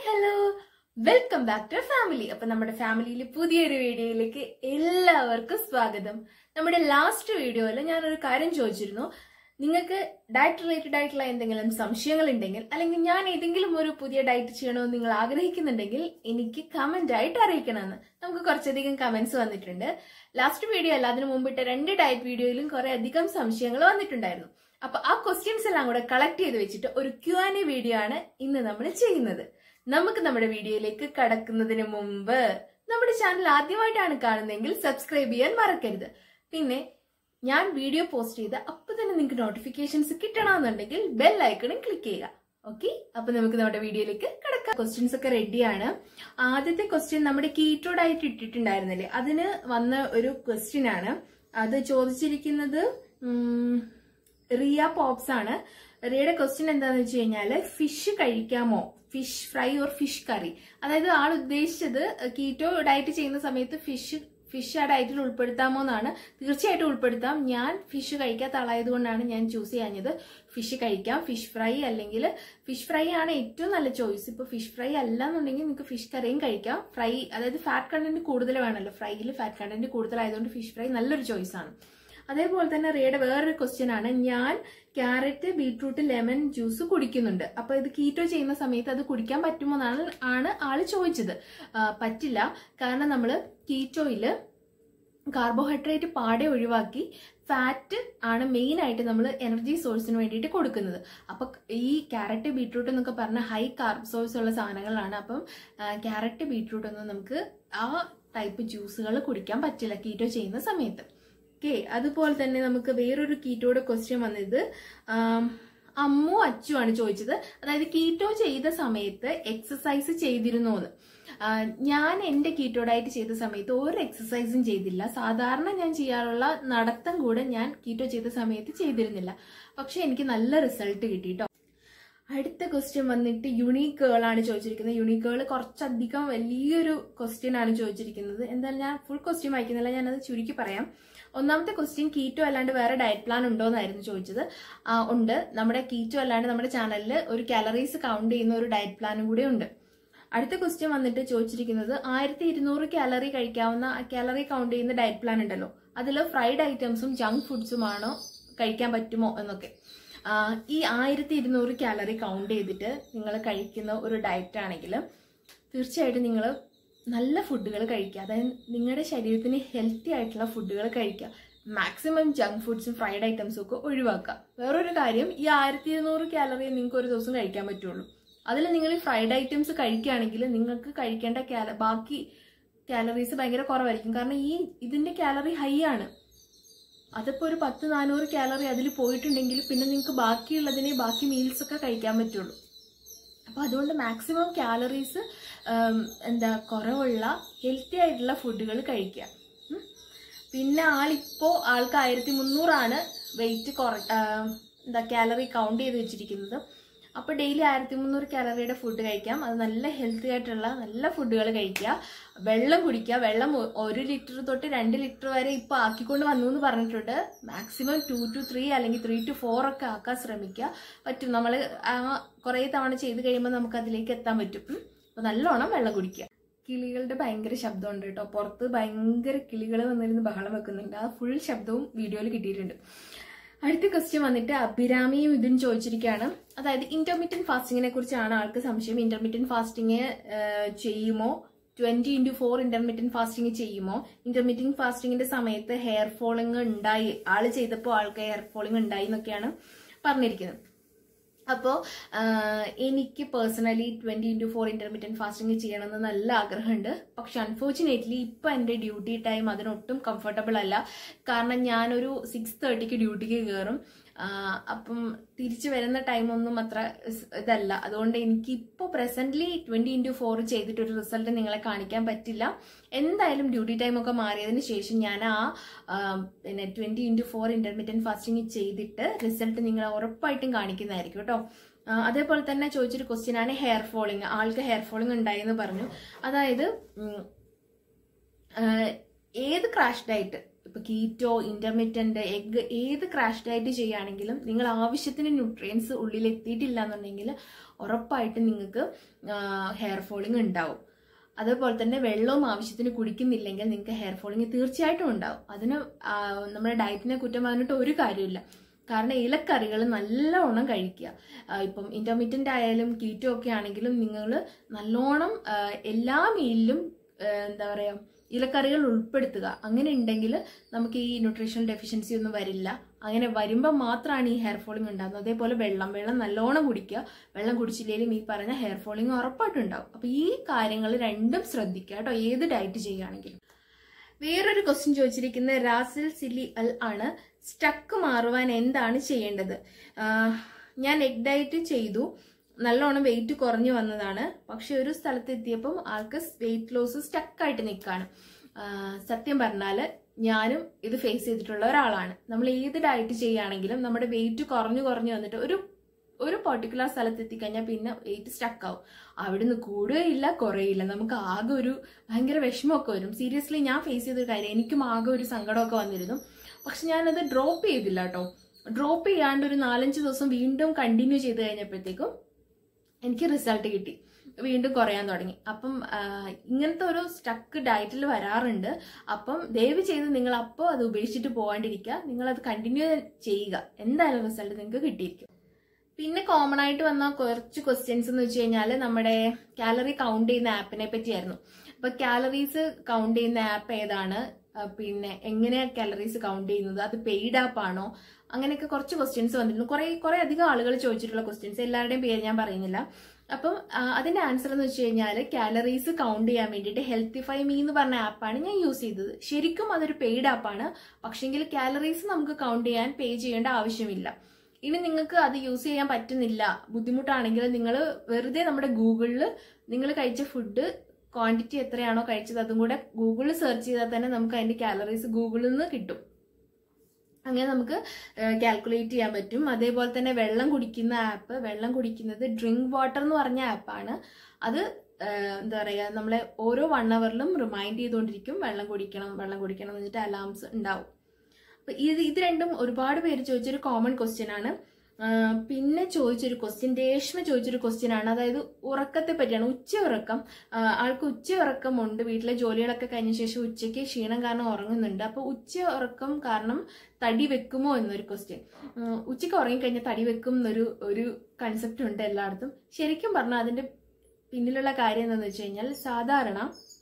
Hello welcome back to family അപ്പൊ നമ്മുടെ ഫാമിലിയിലെ പുതിയൊരു വീഡിയോയിലേക്ക് എല്ലാവർക്കും സ്വാഗതം നമ്മുടെ ലാസ്റ്റ് വീഡിയോയിൽ ഞാനൊരു കാര്യം ചോദിച്ചിരുന്നു നിങ്ങൾക്ക് ഡയറ്റ് റിലേറ്റഡ് ആയിട്ടുള്ള എന്തെങ്കിലും സംശയങ്ങൾ ഉണ്ടെങ്കിൽ അല്ലെങ്കിൽ ഞാൻ ഏതെങ്കിലും ഒരു പുതിയ ഡയറ്റ് ചെയ്യണമെന്ന് നിങ്ങൾ ആഗ്രഹിക്കുന്നുണ്ടെങ്കിൽ എനിക്ക് കമന്റ് ആയിട്ട് അറിയിക്കണമെന്ന് നമുക്ക് കുറച്ചധികം കമന്റ്സ് വന്നിട്ടുണ്ട് ലാസ്റ്റ് വീഡിയോ അല്ല അതിനു മുമ്പിട്ട് രണ്ട് ഡയറ്റ് വീഡിയോയിലും കുറെ അധികം സംശയങ്ങൾ വന്നിട്ടുണ്ടായിരുന്നു അപ്പൊ ആ ക്വസ്റ്റ്യൻസ് എല്ലാം കൂടെ കളക്ട് ചെയ്ത് വെച്ചിട്ട് ഒരു ക്യു ആൻ എ വീഡിയോ ആണ് ഇന്ന് നമ്മൾ ചെയ്യുന്നത് നമുക്ക് നമ്മുടെ വീഡിയോയിലേക്ക് കടക്കുന്നതിന് മുമ്പ് നമ്മുടെ ചാനൽ ആദ്യമായിട്ടാണ് കാണുന്നതെങ്കിൽ സബ്സ്ക്രൈബ് ചെയ്യാൻ മറക്കരുത് പിന്നെ ഞാൻ വീഡിയോ പോസ്റ്റ് ചെയ്ത് അപ്പൊ തന്നെ നിങ്ങൾക്ക് നോട്ടിഫിക്കേഷൻസ് കിട്ടണമെന്നുണ്ടെങ്കിൽ ബെൽ ഐക്കണും ക്ലിക്ക് ചെയ്യുക ഓക്കെ അപ്പൊ നമുക്ക് നമ്മുടെ വീഡിയോയിലേക്ക് കിടക്കാം ക്വസ്റ്റ്യൻസ് ഒക്കെ റെഡിയാണ് ആദ്യത്തെ ക്വസ്റ്റ്യൻ നമ്മുടെ കീറ്റോ ഡയറ്റ് ഇട്ടിട്ടുണ്ടായിരുന്നില്ലേ അതിന് വന്ന ഒരു ക്വസ്റ്റ്യൻ ആണ് അത് ചോദിച്ചിരിക്കുന്നത് ഉം, റിയ പോപ്സ് ആണ് റിയയുടെ ക്വസ്റ്റ്യൻ എന്താന്ന് വെച്ച് കഴിഞ്ഞാല് ഫിഷ് കഴിക്കാമോ fish fry or fish curry അതായത് ആൾ ഉദ്ദേശിച്ചത് കീറ്റോ ഡയറ്റ് ചെയ്യുന്ന സമയത്ത് ഫിഷ് ഫിഷ് ആ ഡയറ്റിൽ ഉൾപ്പെടുത്താമോ എന്നാണ് തീർച്ചയായിട്ടും ഉൾപ്പെടുത്താം ഞാൻ ഫിഷ് കഴിക്കാത്ത ആളായതുകൊണ്ടാണ് ഞാൻ ചൂസ് ചെയ്യാഞ്ഞത് ഫിഷ് കഴിക്കാം ഫിഷ് ഫ്രൈ അല്ലെങ്കിൽ ഫിഷ് ഫ്രൈ ആണ് ഏറ്റവും നല്ല ചോയ്സ് ഇപ്പൊ ഫിഷ് ഫ്രൈ അല്ല എന്നുണ്ടെങ്കിൽ നിങ്ങൾക്ക് ഫിഷ് കറിയും കഴിക്കാം ഫ്രൈ അതായത് ഫാറ്റ് കണ്ടന്റ് കൂടുതൽ വേണമല്ലോ ഫ്രൈയിൽ ഫാറ്റ് കണ്ടന്റ് കൂടുതലായതുകൊണ്ട് ഫിഷ് ഫ്രൈ നല്ലൊരു ചോയ്സ് ആണ് അതേപോലെ തന്നെ റിയയുടെ വേറൊരു ക്വസ്റ്റ്യൻ ആണ് ഞാൻ ക്യാരറ്റ് ബീട്രൂട്ട് ലെമൺ ജ്യൂസ് കുടിക്കുന്നുണ്ട് അപ്പൊ ഇത് കീറ്റോ ചെയ്യുന്ന സമയത്ത് അത് കുടിക്കാൻ പറ്റുമോ എന്നാണ് ആണ് ആള് ചോദിച്ചത് ആ, പറ്റില്ല കാരണം നമ്മൾ കീറ്റോയില് കാർബോഹൈഡ്രേറ്റ് പാടെ ഒഴിവാക്കി ഫാറ്റ് ആണ് മെയിൻ ആയിട്ട് നമ്മൾ എനർജി സോഴ്സിന് വേണ്ടിയിട്ട് കൊടുക്കുന്നത് അപ്പൊ ഈ ക്യാരറ്റ് ബീട്രൂട്ട് എന്നൊക്കെ പറഞ്ഞ ഹൈ കാർബ് സോഴ്സ് ഉള്ള സാധനങ്ങളാണ് അപ്പം ക്യാരറ്റ് ബീട്രൂട്ട് ഒന്നും നമുക്ക് ആ ടൈപ്പ് ജ്യൂസുകൾ കുടിക്കാൻ പറ്റില്ല കീറ്റോ ചെയ്യുന്ന സമയത്ത് ഓക്കെ അതുപോലെ തന്നെ നമുക്ക് വേറൊരു കീറ്റോയുടെ ക്വസ്റ്റ്യൻ വന്നത് ആം, അമ്മു അച്ചു ആണ് ചോദിച്ചത് അതായത് കീറ്റോ ചെയ്ത സമയത്ത് എക്സസൈസ് ചെയ്തിരുന്നോ എന്ന് ആ, ഞാൻ എന്റെ കീറ്റോ ഡയറ്റ് ചെയ്ത സമയത്ത് ഒരു എക്സസൈസും ചെയ്തില്ല സാധാരണ ഞാൻ ചെയ്യാറുള്ള നടത്തം കൂടെ ഞാൻ കീറ്റോ ചെയ്ത സമയത്ത് ചെയ്തിരുന്നില്ല പക്ഷെ എനിക്ക് നല്ല റിസൾട്ട് കിട്ടിട്ടോ അടുത്ത ക്വസ്റ്റ്യൻ വന്നിട്ട് യുണീക്ക് ഗേൾ ആണ് ചോദിച്ചിരിക്കുന്നത് യുണീക്ക് ഗേൾ കുറച്ചധികം വലിയൊരു ക്വസ്റ്റ്യൻ ആണ് ചോദിച്ചിരിക്കുന്നത് എന്തായാലും ഞാൻ ഫുൾ ക്വസ്റ്റ്യൻ വായിക്കുന്നില്ല ഞാനത് ചുരുക്കി പറയാം ഒന്നാമത്തെ ക്വസ്റ്റ്യൻ കീറ്റോ അല്ലാണ്ട് വേറെ ഡയറ്റ് പ്ലാൻ ഉണ്ടോ എന്നായിരുന്നു ചോദിച്ചത് ആ, ഉണ്ട് നമ്മുടെ കീറ്റോ അല്ലാണ്ട് നമ്മുടെ ചാനലിൽ ഒരു കാലറീസ് കൗണ്ട് ചെയ്യുന്ന ഒരു ഡയറ്റ് പ്ലാനും കൂടെ ഉണ്ട് അടുത്ത ക്വസ്റ്റ്യൻ വന്നിട്ട് ചോദിച്ചിരിക്കുന്നത് ആയിരത്തി ഇരുന്നൂറ് കാലറി കഴിക്കാവുന്ന കാലറി കൗണ്ട് ചെയ്യുന്ന ഡയറ്റ് പ്ലാൻ ഉണ്ടല്ലോ അതിൽ ഫ്രൈഡ് ഐറ്റംസും ജങ്ക് ഫുഡ്സും ആണോ കഴിക്കാൻ പറ്റുമോ എന്നൊക്കെ ആ, ഈ ആയിരത്തി ഇരുന്നൂറ് കാലറി കൗണ്ട് ചെയ്തിട്ട് നിങ്ങൾ കഴിക്കുന്ന ഒരു ഡയറ്റ് ആണെങ്കിൽ തീർച്ചയായിട്ടും നിങ്ങൾ നല്ല ഫുഡുകൾ കഴിക്കുക അതായത് നിങ്ങളുടെ ശരീരത്തിന് ഹെൽത്തി ആയിട്ടുള്ള ഫുഡുകൾ കഴിക്കുക മാക്സിമം ജങ്ക് ഫുഡ്സും ഫ്രൈഡ് ഐറ്റംസും ഒക്കെ ഒഴിവാക്കുക വേറൊരു കാര്യം ഈ ആയിരത്തി ഇരുന്നൂറ് കാലറി നിങ്ങൾക്ക് ഒരു ദിവസം കഴിക്കാൻ പറ്റുള്ളൂ അതിൽ നിങ്ങൾ ഈ ഫ്രൈഡ് ഐറ്റംസ് കഴിക്കുകയാണെങ്കിൽ നിങ്ങൾക്ക് കഴിക്കേണ്ട കാല ബാക്കി കാലറീസ് ഭയങ്കര കുറവായിരിക്കും കാരണം ഈ ഇതിന്റെ കാലറി ഹൈ ആണ് അതിപ്പോ ഒരു പത്ത് നാനൂറ് കാലറി അതിൽ പോയിട്ടുണ്ടെങ്കിൽ പിന്നെ നിങ്ങൾക്ക് ബാക്കിയുള്ളതിനെ ബാക്കി മീൽസ് ഒക്കെ കഴിക്കാൻ പറ്റുള്ളൂ അപ്പൊ അതുകൊണ്ട് മാക്സിമം കാലറീസ് എന്താ കുറവുള്ള ഹെൽത്തി ആയിട്ടുള്ള ഫുഡുകൾ കഴിക്കുക ഉം. പിന്നെ ആളിപ്പോ ആൾക്ക് ആയിരത്തി മുന്നൂറാണ് വെയിറ്റ് കുറ ആം, എന്താ കാലറി കൗണ്ട് ചെയ്ത് വെച്ചിരിക്കുന്നത് അപ്പോൾ ഡെയിലി ആയിരത്തി മുന്നൂറ് കാലറിയുടെ ഫുഡ് കഴിക്കാം അത് നല്ല ഹെൽത്തി ആയിട്ടുള്ള നല്ല ഫുഡുകൾ കഴിക്കുക വെള്ളം കുടിക്കുക വെള്ളം ഒ- ഒരു ലിറ്റർ തൊട്ട് രണ്ട് ലിറ്റർ വരെ ഇപ്പോൾ ആക്കിക്കൊണ്ട് വന്നു എന്ന് പറഞ്ഞിട്ടുണ്ട് മാക്സിമം ടു ടു ത്രീ അല്ലെങ്കിൽ ത്രീ ടു ഫോർ ഒക്കെ ആക്കാൻ ശ്രമിക്കുക പറ്റും നമ്മൾ കുറേ തവണ ചെയ്ത് കഴിയുമ്പോൾ നമുക്ക് അതിലേക്ക് എത്താൻ പറ്റും ഉം. അപ്പോൾ നല്ലോണം വെള്ളം കുടിക്കുക കിളികളുടെ ഭയങ്കര ശബ്ദമുണ്ട് കേട്ടോ പുറത്ത് ഭയങ്കര കിളികൾ വന്നിരുന്ന് ബഹളം വെക്കുന്നുണ്ട് ആ ഫുൾ ശബ്ദവും വീഡിയോയിൽ കിട്ടിയിട്ടുണ്ട് അടുത്ത ക്വസ്റ്റ്യൻ വന്നിട്ട് അഭിരാമിയും ഇതും ചോദിച്ചിരിക്കുകയാണ് അതായത് ഇന്റർമീഡിയൻ ഫാസ്റ്റിങ്ങിനെ കുറിച്ചാണ് ആൾക്ക് സംശയം ഇന്റർമീഡിയൻ ഫാസ്റ്റിംഗ് ചെയ്യുമോ twenty into four intermittent fasting ചെയ്യുമോ ഇന്റർമീഡിയൻ ഫാസ്റ്റിംഗിന്റെ സമയത്ത് ഹെയർ ഫോളിങ് ഉണ്ടായി ആള് ചെയ്തപ്പോൾ ആൾക്ക് ഹെയർ ഫോളിങ് ഉണ്ടായി എന്നൊക്കെയാണ് പറഞ്ഞിരിക്കുന്നത് അപ്പോൾ എനിക്ക് personally twenty into four intermittent fasting ചെയ്യണമെന്ന് നല്ല ആഗ്രഹമുണ്ട് പക്ഷെ അൺഫോർച്ചുനേറ്റ്ലി ഇപ്പം എൻ്റെ ഡ്യൂട്ടി ടൈം അതിനൊട്ടും കംഫർട്ടബിൾ അല്ല കാരണം ഞാനൊരു സിക്സ് തേർട്ടിക്ക് ഡ്യൂട്ടിക്ക് കയറും ആ, അപ്പം തിരിച്ചു വരുന്ന ടൈമൊന്നും അത്ര സ് ഇതല്ല അതുകൊണ്ട് എനിക്ക് ഇപ്പോൾ പ്രസന്റ്ലി ട്വന്റി ഇൻറ്റു ഫോർ ചെയ്തിട്ട് ഒരു റിസൾട്ട് നിങ്ങളെ കാണിക്കാൻ പറ്റില്ല എന്തായാലും ഡ്യൂട്ടി ടൈം ഒക്കെ മാറിയതിന് ശേഷം ഞാൻ ആ ആ, പിന്നെ twenty into four intermittent fasting ചെയ്തിട്ട് റിസൾട്ട് നിങ്ങളെ ഉറപ്പായിട്ടും കാണിക്കുന്നതായിരിക്കും കേട്ടോ ആ, അതേപോലെ തന്നെ ചോദിച്ചൊരു ക്വസ്റ്റ്യൻ ആണ് ഹെയർ ഫോളിങ് ആൾക്ക് ഹെയർ ഫോളിങ് ഉണ്ടായി എന്ന് പറഞ്ഞു അതായത് ഉം, ആ, ഏത് ക്രാഷ് ഡയറ്റ് ഇപ്പോൾ കീറ്റോ ഇൻ്റർമീഡിയൻ്റ് എഗ് ഏത് ക്രാഷ് ഡയറ്റ് ചെയ്യുകയാണെങ്കിലും നിങ്ങൾ ആവശ്യത്തിന് ന്യൂട്രിയൻസ് ഉള്ളിൽ എത്തിയിട്ടില്ല എന്നുണ്ടെങ്കിൽ ഉറപ്പായിട്ടും നിങ്ങൾക്ക് ഹെയർ ഫോളിങ് ഉണ്ടാവും അതേപോലെ തന്നെ വെള്ളവും ആവശ്യത്തിന് കുടിക്കുന്നില്ലെങ്കിൽ നിങ്ങൾക്ക് ഹെയർ ഫോളിങ് തീർച്ചയായിട്ടും ഉണ്ടാവും അതിന് ആ, നമ്മുടെ ഡയറ്റിനെ കുറ്റം പറഞ്ഞിട്ട് ഒരു കാര്യമില്ല കാരണം ഇലക്കറികൾ നല്ലോണം കഴിക്കുക ആ, ഇപ്പം ഇന്റർമീഡിയൻ്റ് ആയാലും കീറ്റോ ഒക്കെ ആണെങ്കിലും നിങ്ങൾ നല്ലോണം ആ, എല്ലാ മീലിലും എന്താ പറയുക ഇലക്കറികൾ ഉൾപ്പെടുത്തുക അങ്ങനെ ഉണ്ടെങ്കിൽ നമുക്ക് ഈ ന്യൂട്രീഷണൽ ഡെഫിഷ്യൻസി ഒന്നും വരില്ല അങ്ങനെ വരുമ്പോൾ മാത്രമാണ് ഈ ഹെയർ ഫോളിംഗ് ഉണ്ടാകുന്നത് അതേപോലെ വെള്ളം വെള്ളം നല്ലോണം കുടിക്കുക വെള്ളം കുടിച്ചില്ലെങ്കിലും ഈ പറഞ്ഞ ഹെയർ ഫോളിംഗ് ഉറപ്പായിട്ടും ഉണ്ടാവും അപ്പോൾ ഈ കാര്യങ്ങൾ രണ്ടും ശ്രദ്ധിക്കുക കേട്ടോ ഏത് ഡയറ്റ് ചെയ്യുകയാണെങ്കിലും വേറൊരു ക്വസ്റ്റ്യൻ ചോദിച്ചിരിക്കുന്നത് റാസിൽ സിലി അൽ ആണ് സ്റ്റക്ക് മാറുവാൻ എന്താണ് ചെയ്യേണ്ടത് ആഹ് ഞാൻ എഗ് ഡയറ്റ് ചെയ്തു നല്ലോണം വെയിറ്റ് കുറഞ്ഞു വന്നതാണ് പക്ഷെ ഒരു സ്ഥലത്ത് എത്തിയപ്പം ആൾക്ക് വെയിറ്റ് ലോസ് സ്റ്റക്കായിട്ട് നിൽക്കുകയാണ് സത്യം പറഞ്ഞാൽ ഞാനും ഇത് ഫേസ് ചെയ്തിട്ടുള്ള ഒരാളാണ് നമ്മൾ ഏത് ഡയറ്റ് ചെയ്യുകയാണെങ്കിലും നമ്മുടെ വെയിറ്റ് കുറഞ്ഞു കുറഞ്ഞു വന്നിട്ട് ഒരു ഒരു പർട്ടിക്കുലർ സ്ഥലത്ത് എത്തിക്കഴിഞ്ഞാൽ പിന്നെ വെയിറ്റ് സ്റ്റക്ക് ആവും അവിടുന്ന് കൂടുകയില്ല കുറയില്ല നമുക്ക് ആകെ ഒരു ഭയങ്കര വിഷമമൊക്കെ വരും സീരിയസ്ലി ഞാൻ ഫേസ് ചെയ്തൊരു കാര്യം എനിക്കും ആകെ ഒരു സങ്കടമൊക്കെ വന്നിരുന്നു പക്ഷെ ഞാനത് ഡ്രോപ്പ് ചെയ്തില്ല കേട്ടോ ഡ്രോപ്പ് ചെയ്യാണ്ട് ഒരു നാലഞ്ച് ദിവസം വീണ്ടും കണ്ടിന്യൂ ചെയ്ത് കഴിഞ്ഞപ്പോഴത്തേക്കും എനിക്ക് റിസൾട്ട് കിട്ടി വീണ്ടും കുറയാൻ തുടങ്ങി അപ്പം ആ, ഇങ്ങനത്തെ ഒരു സ്റ്റക്ക് ഡയറ്റിൽ വരാറുണ്ട് അപ്പം ദയവ് ചെയ്ത് നിങ്ങൾ അപ്പോൾ അത് ഉപേക്ഷിച്ചിട്ട് പോകാണ്ടിരിക്കുക നിങ്ങൾ അത് കണ്ടിന്യൂ ചെയ്യുക എന്തായാലും റിസൾട്ട് നിങ്ങൾക്ക് കിട്ടിയിരിക്കും പിന്നെ കോമൺ ആയിട്ട് വന്ന കുറച്ച് ക്വസ്റ്റ്യൻസ് എന്ന് വെച്ച് കഴിഞ്ഞാൽ നമ്മുടെ കാലറി കൗണ്ട് ചെയ്യുന്ന ആപ്പിനെ പറ്റിയായിരുന്നു അപ്പൊ കാലറീസ് കൗണ്ട് ചെയ്യുന്ന ആപ്പ് ഏതാണ് ആ, പിന്നെ എങ്ങനെയാ കാലറീസ് കൗണ്ട് ചെയ്യുന്നത് അത് പെയ്ഡ് ആപ്പ് ആണോ അങ്ങനെയൊക്കെ കുറച്ച് ക്വസ്റ്റ്യൻസ് വന്നിരുന്നു കുറെ കുറെ അധികം ആളുകൾ ചോദിച്ചിട്ടുള്ള ക്വസ്റ്റ്യൻസ് എല്ലാവരുടെയും പേര് ഞാൻ പറയുന്നില്ല അപ്പം ആ, അതിന്റെ ആൻസർ എന്ന് വെച്ച് കഴിഞ്ഞാൽ കാലറീസ് കൗണ്ട് ചെയ്യാൻ വേണ്ടിയിട്ട് ഹെൽത്തിഫൈ മീ എന്ന് പറഞ്ഞ ആപ്പാണ് ഞാൻ യൂസ് ചെയ്തത് ശരിക്കും അതൊരു പെയ്ഡ് ആപ്പാണ് പക്ഷെങ്കിൽ കാലറീസ് നമുക്ക് കൗണ്ട് ചെയ്യാൻ പേ ചെയ്യേണ്ട ആവശ്യമില്ല ഇനി നിങ്ങൾക്ക് അത് യൂസ് ചെയ്യാൻ പറ്റുന്നില്ല ബുദ്ധിമുട്ടാണെങ്കിൽ നിങ്ങൾ വെറുതെ നമ്മുടെ ഗൂഗിളിൽ നിങ്ങൾ കഴിച്ച ഫുഡ് ക്വാണ്ടിറ്റി എത്രയാണോ കഴിച്ചത് അതും കൂടെ ഗൂഗിളിൽ സെർച്ച് ചെയ്താൽ തന്നെ നമുക്ക് അതിന്റെ കാലറീസ് ഗൂഗിളിൽ നിന്ന് കിട്ടും അങ്ങനെ നമുക്ക് കാൽക്കുലേറ്റ് ചെയ്യാൻ പറ്റും അതേപോലെ തന്നെ വെള്ളം കുടിക്കുന്ന ആപ്പ് വെള്ളം കുടിക്കുന്നത് ഡ്രിങ്ക് വാട്ടർ എന്ന് പറഞ്ഞ ആപ്പാണ് അത് ഏഹ്, എന്താ പറയുക നമ്മളെ ഓരോ വൺ അവറിലും റിമൈൻഡ് ചെയ്തുകൊണ്ടിരിക്കും വെള്ളം കുടിക്കണം വെള്ളം കുടിക്കണം എന്ന് വെച്ചിട്ട് അലാംസ് ഉണ്ടാവും അപ്പൊ ഇത് ഇത് രണ്ടും ഒരുപാട് പേര് ചോദിച്ചൊരു കോമൺ ക്വസ്റ്റ്യൻ ആണ് ആ, പിന്നെ ചോദിച്ചൊരു ക്വസ്റ്റ്യൻ രേഷ്മ ചോദിച്ചൊരു ക്വസ്റ്റ്യൻ ആണ് അതായത് ഉറക്കത്തെ പറ്റിയാണ് ഉച്ച ഉറക്കം ആ, ആൾക്ക് ഉച്ച ഉറക്കമുണ്ട് വീട്ടിലെ ജോലികളൊക്കെ കഴിഞ്ഞ ശേഷം ഉച്ചയ്ക്ക് ക്ഷീണം കാരണം ഉറങ്ങുന്നുണ്ട് അപ്പൊ ഉച്ച ഉറക്കം കാരണം തടി വെക്കുമോ എന്നൊരു ക്വസ്റ്റ്യൻ ഉച്ചയ്ക്ക് ഉറങ്ങിക്കഴിഞ്ഞാൽ തടി വെക്കും എന്നൊരു ഒരു കൺസെപ്റ്റ് ഉണ്ട് എല്ലായിടത്തും ശരിക്കും പറഞ്ഞാൽ അതിന്റെ പിന്നിലുള്ള കാര്യം എന്താണെന്ന് വെച്ച് കഴിഞ്ഞാൽ സാധാരണ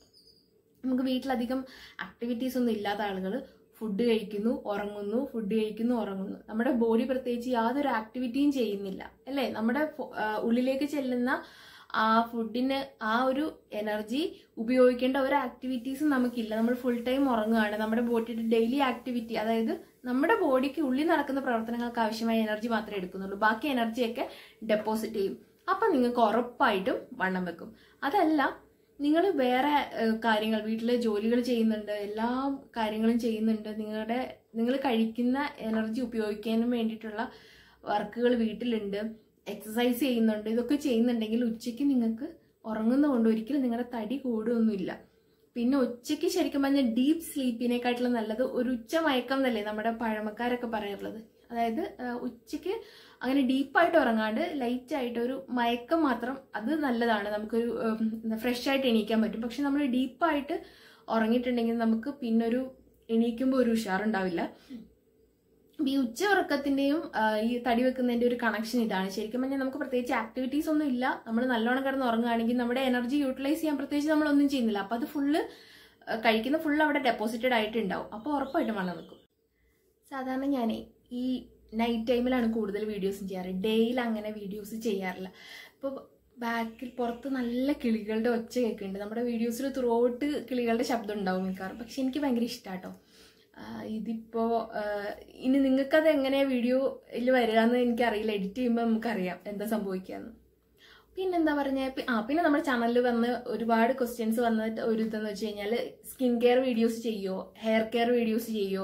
നമുക്ക് വീട്ടിലധികം ആക്ടിവിറ്റീസ് ഒന്നും ഇല്ലാത്ത ആളുകൾ ഫുഡ് കഴിക്കുന്നു ഉറങ്ങുന്നു ഫുഡ് കഴിക്കുന്നു ഉറങ്ങുന്നു നമ്മുടെ ബോഡി പ്രത്യേകിച്ച് യാതൊരു ആക്ടിവിറ്റിയും ചെയ്യുന്നില്ല അല്ലേ നമ്മുടെ ഫോ- ആ, ഉള്ളിലേക്ക് ചെല്ലുന്ന ആ ഫുഡിന് ആ ഒരു എനർജി ഉപയോഗിക്കേണ്ട ഒരു ആക്ടിവിറ്റീസും നമുക്കില്ല നമ്മൾ ഫുൾ ടൈം ഉറങ്ങുകയാണ് നമ്മുടെ ബോഡിയുടെ ഡെയിലി ആക്ടിവിറ്റി അതായത് നമ്മുടെ ബോഡിക്ക് ഉള്ളിൽ നടക്കുന്ന പ്രവർത്തനങ്ങൾക്ക് ആവശ്യമായ എനർജി മാത്രമേ എടുക്കുന്നുള്ളൂ ബാക്കി എനർജിയൊക്കെ ഡെപ്പോസിറ്റ് ചെയ്യും അപ്പം നിങ്ങൾക്ക് ഉറപ്പായിട്ടും വണ്ണം വെക്കും അതല്ല നിങ്ങൾ വേറെ ഏഹ്, കാര്യങ്ങൾ വീട്ടിലെ ജോലികൾ ചെയ്യുന്നുണ്ട് എല്ലാ കാര്യങ്ങളും ചെയ്യുന്നുണ്ട് നിങ്ങളുടെ നിങ്ങൾ കഴിക്കുന്ന എനർജി ഉപയോഗിക്കാനും വേണ്ടിയിട്ടുള്ള വർക്കുകൾ വീട്ടിലുണ്ട് എക്സസൈസ് ചെയ്യുന്നുണ്ട് ഇതൊക്കെ ചെയ്യുന്നുണ്ടെങ്കിൽ ഉച്ചയ്ക്ക് നിങ്ങൾക്ക് ഉറങ്ങുന്നതുകൊണ്ട് ഒരിക്കലും നിങ്ങളുടെ തടി കൂടുകയൊന്നുമില്ല പിന്നെ ഉച്ചയ്ക്ക് ശരിക്കും പറഞ്ഞാൽ ഡീപ്പ് സ്ലീപ്പിനെക്കാട്ടിലും നല്ലത് ഒരു ഉച്ച മയക്കം എന്നല്ലേ നമ്മുടെ പഴമക്കാരൊക്കെ പറയാറുള്ളത് അതായത് ആ, ഉച്ചയ്ക്ക് അങ്ങനെ ഡീപ്പായിട്ട് ഉറങ്ങാണ്ട് ലൈറ്റ് ആയിട്ട് ഒരു മയക്കം മാത്രം അത് നല്ലതാണ് നമുക്കൊരു ഫ്രഷ് ആയിട്ട് എണീക്കാൻ പറ്റും പക്ഷെ നമ്മൾ ഡീപ്പായിട്ട് ഉറങ്ങിയിട്ടുണ്ടെങ്കിൽ നമുക്ക് പിന്നൊരു എണീക്കുമ്പോൾ ഒരു ഉഷാറുണ്ടാവില്ല അപ്പൊ ഈ ഉച്ച ഉറക്കത്തിന്റെയും ആ, ഈ തടി വെക്കുന്നതിന്റെ ഒരു കണക്ഷൻ ഇതാണ് ശരിക്കും പറഞ്ഞാൽ നമുക്ക് പ്രത്യേകിച്ച് ആക്ടിവിറ്റീസ് ഒന്നും ഇല്ല നമ്മൾ നല്ലോണം കിടന്ന് ഉറങ്ങുകയാണെങ്കിൽ നമ്മുടെ എനർജി യൂട്ടിലൈസ് ചെയ്യാൻ പ്രത്യേകിച്ച് നമ്മളൊന്നും ചെയ്യുന്നില്ല അപ്പൊ അത് ഫുള്ള് കഴിക്കുന്ന ഫുള്ള് അവിടെ ഡെപ്പോസിറ്റഡ് ആയിട്ടുണ്ടാവും അപ്പോൾ ഉറപ്പായിട്ടും വണ്ണം വെക്കും സാധാരണ ഞാനേ ഈ നൈറ്റ് ടൈമിലാണ് കൂടുതൽ വീഡിയോസും ചെയ്യാറ് ഡേയിൽ അങ്ങനെ വീഡിയോസ് ചെയ്യാറില്ല ഇപ്പോൾ ബാക്കിൽ പുറത്ത് നല്ല കിളികളുടെ ഒച്ച കേൾക്കുന്നുണ്ട് നമ്മുടെ വീഡിയോസിൽ ത്രൂ ഔട്ട് കിളികളുടെ ശബ്ദം ഉണ്ടാവും മിക്കവാറും പക്ഷെ എനിക്ക് ഭയങ്കര ഇഷ്ടാട്ടോ ആഹ് ഇതിപ്പോ ആഹ് ഇനി നിങ്ങൾക്കത് എങ്ങനെയാ വീഡിയോയിൽ വരിക എന്ന് എനിക്കറിയില്ല എഡിറ്റ് ചെയ്യുമ്പോൾ നമുക്കറിയാം എന്താ സംഭവിക്കാന്ന് പിന്നെന്താ പറഞ്ഞ ആ പിന്നെ നമ്മുടെ ചാനലിൽ വന്ന് ഒരുപാട് ക്വസ്റ്റ്യൻസ് വന്നിട്ട് ഒരു ഇതെന്ന് വെച്ച് കഴിഞ്ഞാൽ സ്കിൻ കെയർ വീഡിയോസ് ചെയ്യോ ഹെയർ കെയർ വീഡിയോസ് ചെയ്യോ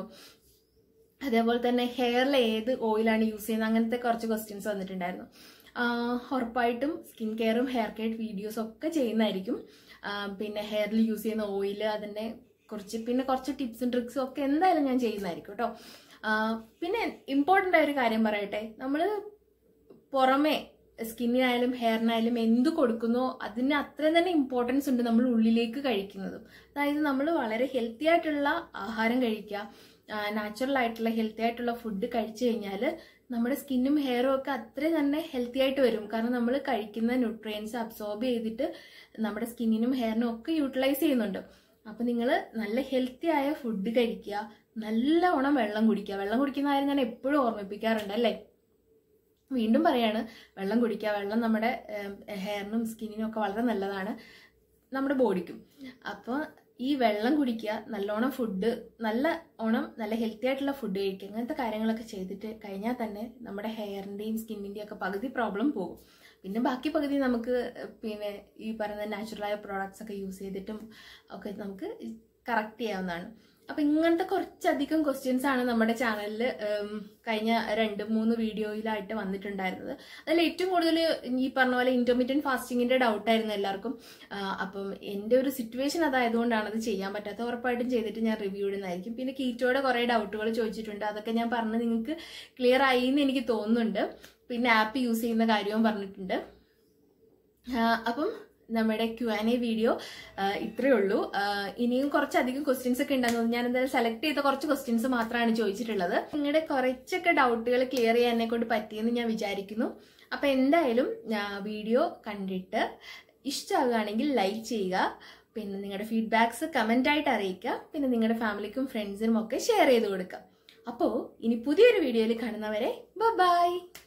അതേപോലെ തന്നെ ഹെയറിൽ ഏത് ഓയിലാണ് യൂസ് ചെയ്യുന്നത് അങ്ങനത്തെ കുറച്ച് ക്വസ്റ്റ്യൻസ് വന്നിട്ടുണ്ടായിരുന്നു ആഹ് ഉറപ്പായിട്ടും സ്കിൻ കെയറും ഹെയർ കെയർ വീഡിയോസും ഒക്കെ ചെയ്യുന്നതായിരിക്കും ആഹ് പിന്നെ ഹെയറിൽ യൂസ് ചെയ്യുന്ന ഓയിൽ അതിൻ്റെ കുറിച്ച് പിന്നെ കുറച്ച് ടിപ്സും ട്രിക്സും ഒക്കെ എന്തായാലും ഞാൻ ചെയ്യുന്നതായിരിക്കും കേട്ടോ ആ, പിന്നെ ഇമ്പോർട്ടൻ്റ് ആയ ഒരു കാര്യം പറയട്ടെ നമ്മൾ പുറമെ സ്കിന്നിനായാലും ഹെയറിനായാലും എന്ത് കൊടുക്കുന്നോ അതിന് അത്രയും തന്നെ ഇമ്പോർട്ടൻസ് ഉണ്ട് നമ്മൾ ഉള്ളിലേക്ക് കഴിക്കുന്നതും അതായത് നമ്മൾ വളരെ ഹെൽത്തി ആയിട്ടുള്ള ആഹാരം കഴിക്കുക നാച്ചുറൽ ആയിട്ടുള്ള ഹെൽത്തി ആയിട്ടുള്ള ഫുഡ് കഴിച്ചു കഴിഞ്ഞാൽ നമ്മുടെ സ്കിന്നും ഹെയറും ഒക്കെ അത്രയും തന്നെ ഹെൽത്തി ആയിട്ട് വരും കാരണം നമ്മൾ കഴിക്കുന്ന ന്യൂട്രിയൻസ് അബ്സോർബ് ചെയ്തിട്ട് നമ്മുടെ സ്കിന്നിനും ഹെയറിനും ഒക്കെ യൂട്ടിലൈസ് ചെയ്യുന്നുണ്ട് അപ്പൊ നിങ്ങൾ നല്ല ഹെൽത്തി ആയ ഫുഡ് കഴിക്കുക നല്ലവണ്ണം വെള്ളം കുടിക്കുക വെള്ളം കുടിക്കുന്ന കാര്യം ഞാൻ എപ്പോഴും ഓർമ്മിപ്പിക്കാറുണ്ട് അല്ലേ വീണ്ടും പറയാണ് വെള്ളം കുടിക്കുക വെള്ളം നമ്മുടെ ഹെയറിനും സ്കിന്നിനും ഒക്കെ വളരെ നല്ലതാണ് നമ്മുടെ ബോഡിക്കും അപ്പോൾ ഈ വെള്ളം കുടിക്കുക നല്ലോണം ഫുഡ് നല്ല ഓണം നല്ല ഹെൽത്തി ആയിട്ടുള്ള ഫുഡ് കഴിക്കുക അങ്ങനത്തെ കാര്യങ്ങളൊക്കെ ചെയ്തിട്ട് കഴിഞ്ഞാൽ തന്നെ നമ്മുടെ ഹെയറിൻ്റെയും സ്കിന്നിൻ്റെയും ഒക്കെ പകുതി പ്രോബ്ലം പോകും പിന്നെ ബാക്കി പകുതി നമുക്ക് പിന്നെ ഈ പറയുന്ന നാച്ചുറലായ പ്രോഡക്ട്സ് ഒക്കെ യൂസ് ചെയ്തിട്ടും ഒക്കെ നമുക്ക് കറക്റ്റ് ചെയ്യാവുന്നതാണ് അപ്പൊ ഇങ്ങനത്തെ കുറച്ചധികം ക്വസ്റ്റ്യൻസ് ആണ് നമ്മുടെ ചാനലിൽ കഴിഞ്ഞ രണ്ട് മൂന്ന് വീഡിയോയിലായിട്ട് വന്നിട്ടുണ്ടായിരുന്നത് അതിൽ ഏറ്റവും കൂടുതൽ ഈ പറഞ്ഞ പോലെ ഇന്റർമീഡിയറ്റ് ഫാസ്റ്റിങ്ങിന്റെ ഡൗട്ട് ആയിരുന്നു എല്ലാവർക്കും ആ, അപ്പം എൻ്റെ ഒരു സിറ്റുവേഷൻ അതായതുകൊണ്ടാണ് അത് ചെയ്യാൻ പറ്റാത്ത ഉറപ്പായിട്ടും ചെയ്തിട്ട് ഞാൻ റിവ്യൂ ഇടുന്നതായിരിക്കും പിന്നെ കീറ്റോയുടെ കുറേ ഡൗട്ടുകൾ ചോദിച്ചിട്ടുണ്ട് അതൊക്കെ ഞാൻ പറഞ്ഞ് നിങ്ങൾക്ക് ക്ലിയർ ആയി എന്ന് എനിക്ക് തോന്നുന്നുണ്ട് പിന്നെ ആപ്പ് യൂസ് ചെയ്യുന്ന കാര്യവും പറഞ്ഞിട്ടുണ്ട് ആ, അപ്പം നമ്മുടെ ക്യു ആൻ എ വീഡിയോ ഇത്രയേ ഉള്ളൂ ആ, ഇനിയും കുറച്ചധികം ക്വസ്റ്റ്യൻസ് ഒക്കെ ഉണ്ടെന്ന് ഞാൻ എന്തായാലും സെലക്ട് ചെയ്ത കുറച്ച് ക്വസ്റ്റ്യൻസ് മാത്രമാണ് ചോദിച്ചിട്ടുള്ളത് നിങ്ങളുടെ കുറച്ചൊക്കെ ഡൗട്ടുകൾ ക്ലിയർ ചെയ്യാൻ എന്നെ കൊണ്ട് പറ്റിയെന്ന് ഞാൻ വിചാരിക്കുന്നു അപ്പൊ എന്തായാലും വീഡിയോ കണ്ടിട്ട് ഇഷ്ടമാകുകയാണെങ്കിൽ ലൈക്ക് ചെയ്യുക പിന്നെ നിങ്ങളുടെ ഫീഡ്ബാക്സ് കമന്റ് ആയിട്ട് അറിയിക്കുക പിന്നെ നിങ്ങളുടെ ഫാമിലിക്കും ഫ്രണ്ട്സിനും ഒക്കെ ഷെയർ ചെയ്ത് കൊടുക്കുക അപ്പോൾ ഇനി പുതിയൊരു വീഡിയോയിൽ കാണുന്നവരെ ബൈ